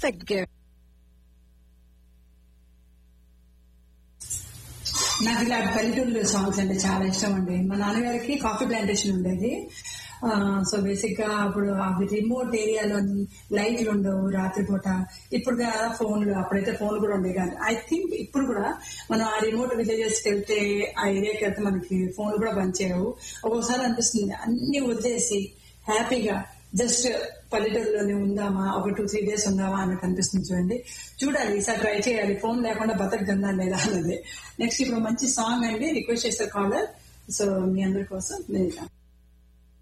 perfect gift నాకు ఇలా పల్లెటూరు సాంగ్స్ అంటే చాలా ఇష్టం అండి మా నాన్నగారికి కాఫీ ప్లాంటేషన్ ఉండేది సో బేసిక్ గా అప్పుడు అవి రిమోట్ ఏరియాలోని లైట్లు ఉండవు రాత్రిపూట ఇప్పుడు కదా ఫోన్లు అప్పుడైతే ఫోన్ కూడా ఉండేవి కాదు ఐ థింక్ ఇప్పుడు కూడా మనం ఆ రిమోట్ విలేజెస్ కి వెళ్తే ఆ ఏరియాకి వెళ్తే మనకి ఫోన్లు కూడా పనిచేయవు ఒక్కొక్కసారి అనిపిస్తుంది అన్ని వదిలేసి హ్యాపీగా జస్ట్ పల్లెటూరులోనే ఉందామా ఒక టూ త్రీ డేస్ ఉందామా అన్నట్టు అనిపిస్తుంది చూడండి చూడాలి ఈసారి ట్రై చేయాలి ఫోన్ లేకుండా బతకగందా లేదా అన్నది నెక్స్ట్ ఇప్పుడు మంచి సాంగ్ అండి రిక్వెస్ట్ చేస్తారు కాలర్ సో మీ అందరి కోసం నేను